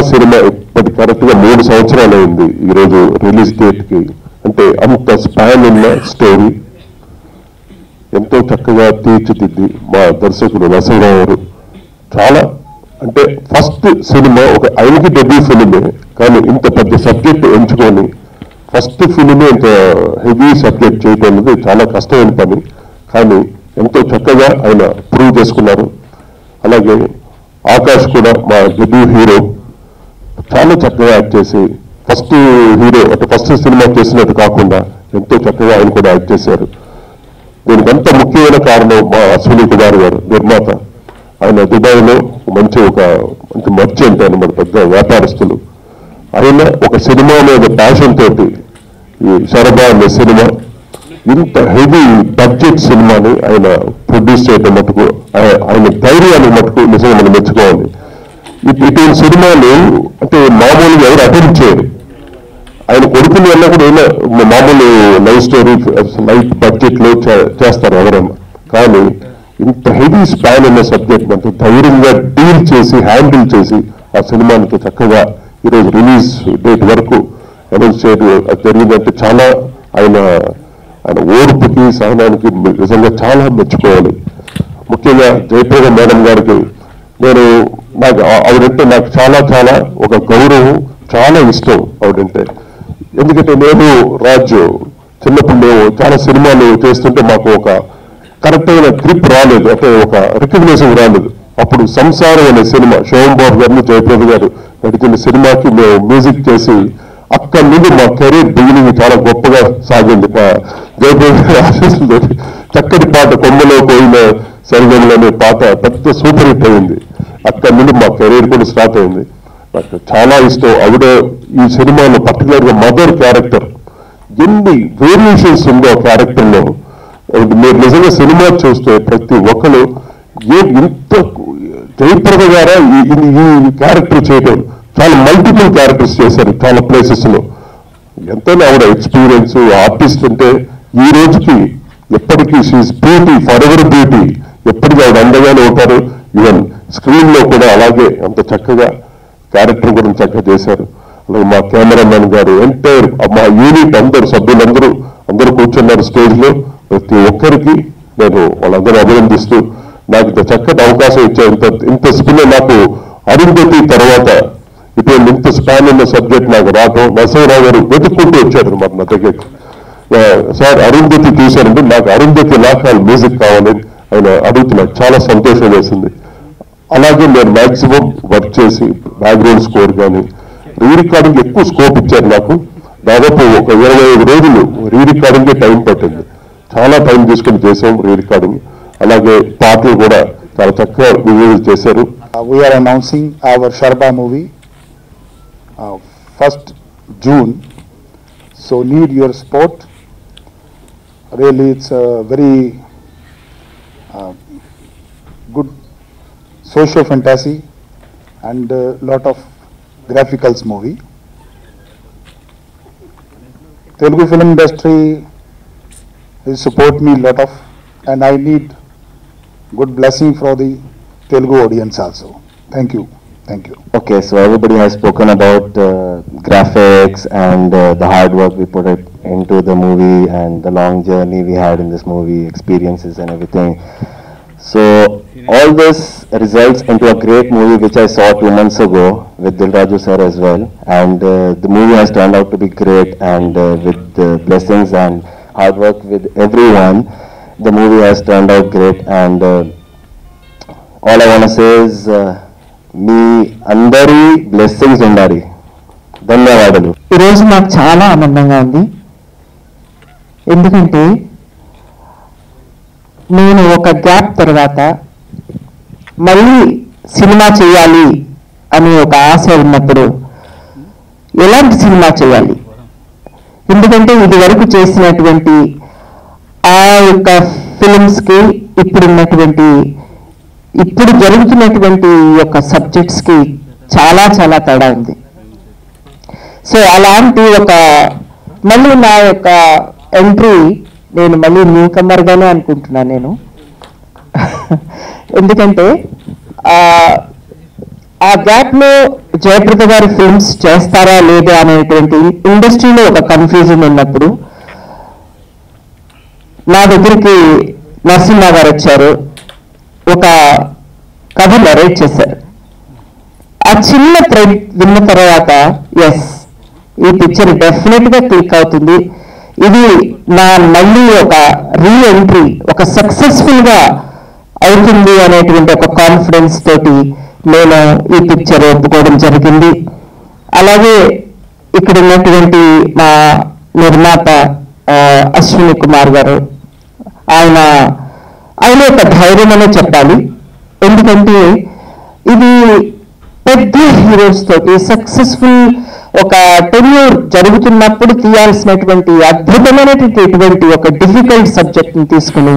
Cinema ఇప్పటి correct గా మూడు సంవత్సరాలు అయింది ఈరోజు రిలీజ్ డేట్ కి అంటే అంత స్పాన్ ఉన్న స్టోరీ ఎంతో చక్కగా తీర్చిదిద్ది మా దర్శకుడు నరసింహరావు గారు చాలా అంటే ఫస్ట్ సినిమా ఒక ఆయనకి డెబ్యూ ఫిలిమే కానీ ఇంత పెద్ద సబ్జెక్ట్ ఎంచుకొని ఫస్ట్ ఫిలిమే ఇంత హెవీ సబ్జెక్ట్ చేయటం అనేది చాలా కష్టమైన పని కానీ ఎంతో చక్కగా ఆయన ప్రూవ్ చేసుకున్నారు అలాగే ఆకాష్ కూడా మా డెబ్యూ హీరో చాలా చక్కగా యాక్ట్ చేసి ఫస్ట్ హీరో అంటే ఫస్ట్ సినిమా చేసినట్టు కాకుండా ఎంతో చక్కగా ఆయన కూడా యాక్ట్ చేశారు దీనికి అంత ముఖ్యమైన కారణం మా అశ్విని కుమార్ గారు నిర్మాత ఆయన దుబాయ్లో మంచి ఒక మంచి మర్చెంట్ అనమాట పెద్ద వ్యాపారస్తులు ఆయన ఒక సినిమా మీద ప్యాషన్ తోటి ఈ శరభ అనే సినిమా ఇంత హెవీ బడ్జెట్ సినిమాని ఆయన ప్రొడ్యూస్ చేయడం మటుకు ఆయ- ఆయన ధైర్యాన్ని మటుకు నిజంగా మనం మెచ్చుకోవాలి ఇటు- ఇటువంటి సినిమాలు అంటే మామూలుగా ఎవరు అటెండ్ చేయరు ఆయన కొడుకుని వల్ల కూడా ఏదో మామూలు లవ్ స్టోరీ లైట్ బడ్జెట్ లో చే- చేస్తారు ఎవరైనా కానీ ఇంత హెవీ స్పాన్ ఉన్న సబ్జెక్ట్ మనతో ధైర్యంగా డీల్ చేసి హ్యాండిల్ చేసి ఆ సినిమానికి చక్కగా ఈరోజు రిలీజ్ డేట్ వరకు అనౌన్స్ చేయడం అది జరిగిందంటే చాలా ఆయన ఆయన ఓర్పుకి సహనానికి నిజంగా చాలా మెచ్చుకోవాలి ముఖ్యంగా జయప్రద మేడం గారికి నేను నాకు ఆ- ఆవిడంటే నాకు చాలా చాలా ఒక గౌరవం చాలా ఇష్టం ఆవిడంటే ఎందుకంటే నేను రాజు చిన్నప్పుడు మేము చాలా సినిమాలు చేస్తుంటే మాకు ఒక కరెక్ట్ అయిన గ్రిప్ రాలేదు అంటే ఒక రికగ్నేషన్ రాలేదు అప్పుడు సంసారం అనే సినిమా శోభన్ బాబు గారిని జయప్రద గారు నడిచిన సినిమాకి మేము మ్యూజిక్ చేసి అక్కడి నుండి మా కెరీర్ బిగినింగ్ చాలా గొప్పగా సాగింది మా జయప్రద గారి ఆశీస్సులతో చక్కటి పాట కొమ్మలో పోయిన సరిగమలు అనే పాట పెద్ద సూపర్ హిట్ అయింది అక్కడి నుండి మా కెరీర్ కూడా స్టార్ట్ అయింది నాకు చాలా ఇష్టం ఆవిడ ఈ సినిమాలో పర్టికులర్ గా మదర్ క్యారెక్టర్ ఎన్ని వేరియేషన్స్ ఉందో ఆ క్యారెక్టర్ లో మీరు నిజంగా సినిమా చూస్తే ప్రతి ఒక్కరు ఏ ఇంత జయప్రద గారా ఈ- ఈ- ఈ క్యారెక్టర్ చేయడం చాలా మల్టిపుల్ క్యారెక్టర్స్ చేశారు చాలా ప్లేసెస్ లో ఎంతైనా ఆవిడ ఎక్స్పీరియన్స్ ఆర్టిస్ట్ అంటే ఈ రోజుకి ఎప్పటికీ షీఈ్ బ్యూటీ ఫర్ ఎవర్ బ్యూటీ ఎప్పటికీ ఆవిడ అందగానే ఉంటారు ఈవెన్ స్క్రీన్ లో కూడా అలాగే అంత చక్కగా క్యారెక్టర్ గురించి చక్కగా చేశారు అలాగే మా కెమెరామెన్ గారు ఎంటైర్ మా యూనిట్ అందరు సభ్యులందరూ అందరూ కూర్చున్నారు స్టేజ్ లో ప్రతి ఒక్కరికి నేను వాళ్ళందరూ అభినందిస్తూ నాకు ఇంత చక్కటి అవకాశం ఇచ్చే ఇంత ఇంత స్పిన్ నాకు అరుంధతి తర్వాత ఇటువంటి ఇంత స్పాన్ ఉన్న సబ్జెక్ట్ నాకు రావటం నరసింహరావు గారు వెతుక్కుంటూ వచ్చాడు అనమాట నా దగ్గరికి ఆ, సార్ అరుంధతి తీశారంటే నాకు అరుంధతి లాకాల మ్యూజిక్ కావాలని ఆయన అడుగుతున్నారు చాలా సంతోషం వేసింది అలాగే నేను మాక్సిమం వర్క్ చేసి బ్యాక్గ్రౌండ్ స్కోర్ కానీ రీ రికార్డింగ్ ఎక్కువ స్కోప్ ఇచ్చారు నాకు దాదాపు ఒక ఇరవై ఐదు రోజులు రీ రికార్డింగ్ టైం పట్టింది చాలా టైం తీసుకుని చేసాం రీ రికార్డింగ్ అలాగే పాటలు కూడా చాలా చక్కగా రివ్యూ చేశారు Uh, we are announcing our Sharba movie, uh, first June. So need your support. Really, it's a very uh, good social fantasy and a lot of graphicals movie. Telugu film industry will support me lot of, and I need good blessing for the Telugu audience also. Thank you, thank you. Okay, so everybody has spoken about uh, graphics and uh, the hard work we put it into the movie and the long journey we had in this movie, experiences and everything. So all this results into a great movie which I saw two months ago with Dilraju sir as well. And uh, the movie has turned out to be great and uh, with uh, blessings and hard work with everyone, the movie has turned out great and uh, all I want to say is uh, మీ అందరి blessings ఉండాలి ధన్యవాదాలు ఈరోజు నాకు చాలా ఆనందంగా ఉంది ఎందుకంటే నేను ఒక గ్యాప్ తర్వాత మళ్ళీ సినిమా చేయాలి అని ఒక ఆశ ఉన్నప్పుడు ఎలాంటి సినిమా చేయాలి ఎందుకంటే ఇది వరకు చేసినటువంటి ఆ యొక్క ఫిలిమ్స్కి ఇప్పుడున్నటువంటి ఇప్పుడు జరుగుతున్నటువంటి ఈ యొక్క సబ్జెక్ట్స్కి చాలా చాలా తేడా ఉంది సో అలాంటి ఒక మళ్ళీ నా యొక్క ఎంట్రీ నేను మళ్ళీ న్యూ కమర్గానే అనుకుంటున్నాను నేను ఎందుకంటే ఆ, ఆ గ్యాప్ లో జయప్రద గారి ఫిల్మ్స్ చేస్తారా లేదా అనేటువంటి ఇండస్ట్రీలో ఒక కన్ఫ్యూజన్ ఉన్నప్పుడు నా దగ్గరికి నరసింహ గారు వచ్చారు ఒక కథ నరేట్ చేశారు ఆ చిన్న థ్రెడ్ విన్న తర్వాత ఎస్ ఈ పిక్చర్ డెఫినెట్ గా క్లిక్ అవుతుంది ఇది నా మళ్ళీ ఒక రీ ఎంట్రీ ఒక సక్సెస్ఫుల్ గా అవుతుంది అనేటువంటి ఒక కాన్ఫిడెన్స్ తోటి నేను ఈ పిక్చర్ ఒప్పుకోవడం జరిగింది అలాగే ఇక్కడ ఉన్నటువంటి మా నిర్మాత ఆ, అశ్విని కుమార్ గారు ఆయన ఆయన ఒక ధైర్యం అనే చెప్పాలి ఎందుకంటే ఇది పెద్ద హీరోస్ తోటి సక్సెస్ఫుల్ ఒక టెన్యూర్ జరుగుతున్నప్పుడు తీయాల్సినటువంటి అద్భుతమైనటువంటి ఇటువంటి ఒక డిఫికల్ట్ సబ్జెక్ట్ ని తీసుకుని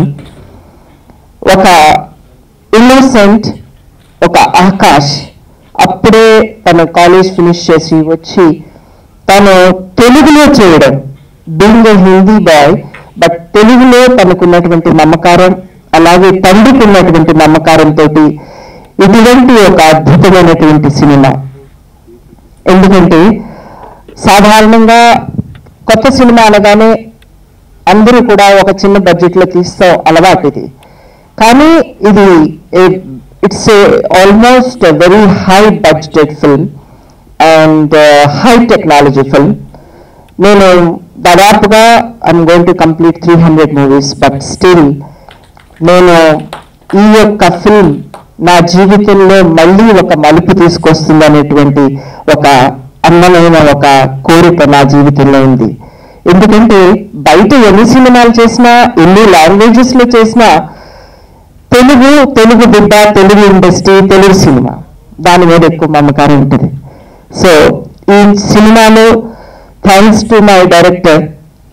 ఒక ఇన్నోసెంట్ ఒక ఆకాష్ అప్పుడే తన కాలేజ్ ఫినిష్ చేసి వచ్చి తను తెలుగులో చేయడం being a Hindi boy but తెలుగులో తనకున్నటువంటి నమ్మకారం అలాగే తండ్రికి ఉన్నటువంటి నమ్మకారంతో ఇటువంటి ఒక అద్భుతమైనటువంటి సినిమా ఎందుకంటే సాధారణంగా కొత్త సినిమా అనగానే అందరూ కూడా ఒక చిన్న బడ్జెట్ లో తీస్తాం అలవాటు ఇది కానీ ఇది it's almost very high budgeted film and high technology film నేను దాదాపుగా I'm going to complete three hundred movies but still నేను ఈ యొక్క ఫిల్మ్ నా జీవితంలో మళ్ళీ ఒక మలుపు తీసుకొస్తుంది అనేటువంటి ఒక అందమైన ఒక కోరిక నా జీవితంలో ఉంది ఎందుకంటే బయట ఎన్ని సినిమాలు చేసినా ఎన్ని లాంగ్వేజెస్ లో చేసినా తెలుగు తెలుగు బిడ్డ తెలుగు ఇండస్ట్రీ తెలుగు సినిమా దాని మీద ఎక్కువ మమకారం ఉంటుంది సో ఈ సినిమాలో థ్యాంక్స్ టు మై డైరెక్టర్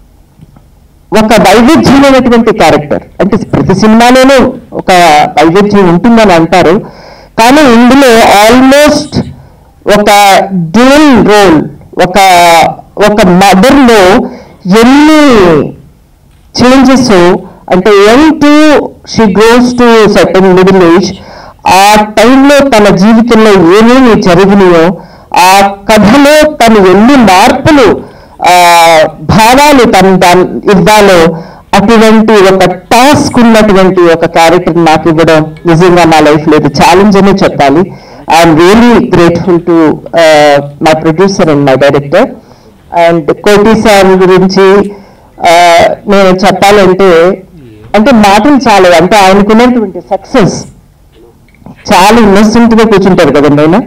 ఒక వైవిధ్యమైనటువంటి క్యారెక్టర్ అంటే ప్రతి సినిమాలోనూ ఒక వైవిధ్యం ఉంటుందని అంటారు కానీ ఇందులో ఆల్మోస్ట్ ఒక డ్యూల్ రోల్ ఒక ఒక మదర్ లో ఎన్ని చేంజెస్ అంటే and to she grows to certain middle age ఆ టైంలో తన జీవితంలో ఏమేమి జరిగినాయో ఆ కథలో తను ఎన్ని మార్పులు ఆ భావాలు తను దాని ఇవ్వాలో అటువంటి ఒక టాస్క్ ఉన్నటువంటి ఒక క్యారెక్టర్ నాకు ఇవ్వడం నిజంగా నా లైఫ్ లో ఇది ఛాలెంజ్ అనే చెప్పాలి I'm really grateful to my producer and my director and Koti sir గురించి ఆ, నేను చెప్పాలంటే అంటే మాటలు చాలు అంటే ఆయనకున్నటువంటి సక్సెస్ చాలా ఇన్నోసెంట్ గా కూర్చుంటారు కదండి ఆయన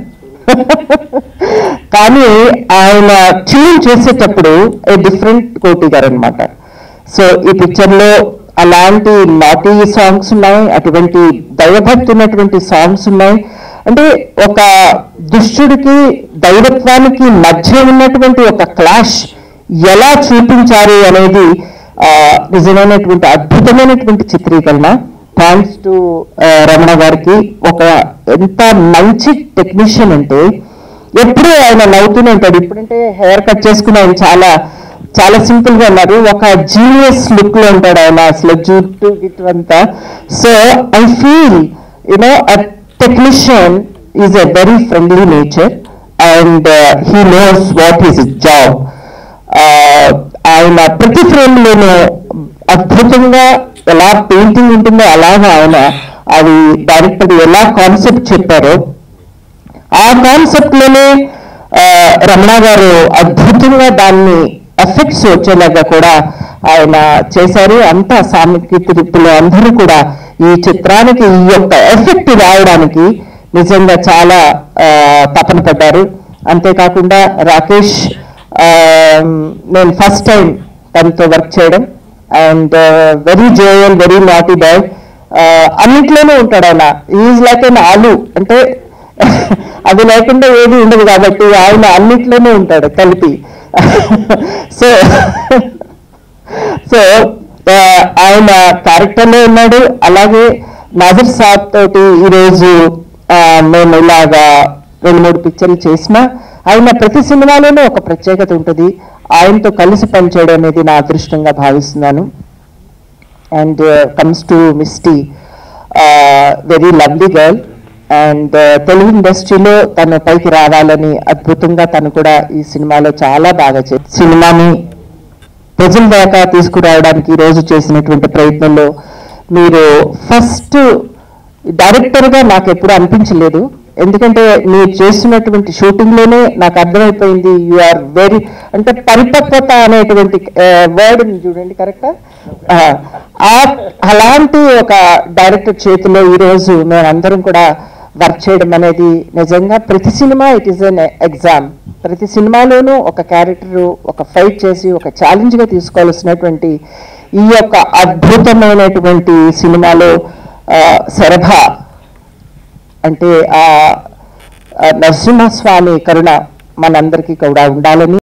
కానీ ఆయన ట్యూన్ చేసేటప్పుడు ఏ డిఫరెంట్ కోటి గారు అనమాట సో ఈ పిక్చర్ లో అలాంటి నాటీ సాంగ్స్ ఉన్నాయి అటువంటి దైవభక్తి ఉన్నటువంటి సాంగ్స్ ఉన్నాయి అంటే ఒక దుష్టుడికి దైవత్వానికి మధ్య ఉన్నటువంటి ఒక క్లాష్ ఎలా చూపించారు అనేది ఆ, నిజమైనటువంటి అద్భుతమైనటువంటి చిత్రీకరణ థ్యాంక్స్ టు రమణ గారికి ఒక ఎంత మంచి టెక్నీషియన్ అంటే ఎప్పుడూ ఆయన నవ్వుతూనే ఉంటాడు ఇప్పుడంటే హెయిర్ కట్ చేసుకుని ఆయన చాలా చాలా సింపుల్ గా ఉన్నారు ఒక జీనియస్ లుక్ లో ఉంటాడు ఆయన అసలు జుట్టు గిట్టు అంతా so I feel you know uh technician is a very friendly nature and he knows what is job ఆయన ప్రతి ఫ్రేమ్ లోనూ అద్భుతంగా ఎలా పెయింటింగ్ ఉంటుందో అలాగా ఆయన అది డైరెక్టర్ ఎలా కాన్సెప్ట్ చెప్పారో ఆ కాన్సెప్ట్ లోనే ఆ, రమణ గారు అద్భుతంగా దాన్ని ఎఫెక్ట్స్ వచ్చేలాగా కూడా ఆయన చేశారు అంతా సామగ్రిపులు అందరూ కూడా ఈ చిత్రానికి ఈ యొక్క ఎఫెక్ట్ రావడానికి నిజంగా చాలా ఆ, తపన పడ్డారు అంతేకాకుండా రాకేష్ ఆ, నేను ఫస్ట్ టైం తనతో వర్క్ చేయడం and very Joel very naughty boy అన్నిట్లోనే ఉంటాడు ఆయన ఈజ్ లైక్ ఎన్ ఆలు అంటే అది లేకుండా ఏది ఉండదు కాబట్టి ఆయన అన్నిట్లోనే ఉంటాడు కలిపి సో సో ఆ, ఆయన క్యారెక్టర్లో ఉన్నాడు అలాగే నాజర్ సాబ్ తోటి ఈరోజు ఆ, మేము ఇలాగా రెండు మూడు పిక్చర్లు చేసిన ఆయన ప్రతి సినిమాలోనూ ఒక ప్రత్యేకత ఉంటుంది ఆయనతో కలిసి పనిచేయడం అనేది నా అదృష్టంగా భావిస్తున్నాను and comes to Mishti very lovely girl and Telugu ఇండస్ట్రీలో తను పైకి రావాలని అద్భుతంగా తను కూడా ఈ సినిమాలో చాలా బాగా చే సినిమాని ప్రజల దాకా తీసుకురావడానికి ఈ రోజు చేసినటువంటి ప్రయత్నంలో మీరు ఫస్ట్ డైరెక్టర్గా నాకు ఎప్పుడు అనిపించలేదు ఎందుకంటే మీరు చేస్తున్నటువంటి షూటింగ్లోనే నాకు అర్థమైపోయింది యు ఆర్ వెరీ అంటే పరిపక్వత అనేటువంటి వర్డ్ చూడండి కరెక్టా అలాంటి ఒక డైరెక్టర్ చేతిలో ఈరోజు మేమందరం కూడా వర్క్ చేయడం అనేది నిజంగా ప్రతి cinema it is an exam ప్రతి సినిమాలోనూ ఒక క్యారెక్టర్ ఒక ఫైట్ చేసి ఒక ఛాలెంజ్గా తీసుకోవాల్సినటువంటి ఈ యొక్క అద్భుతమైనటువంటి సినిమాలో ఆ, శరభ అంటే ఆ ఆ నరసింహస్వామి కరుణ మనందరికీ కూడా ఉండాలని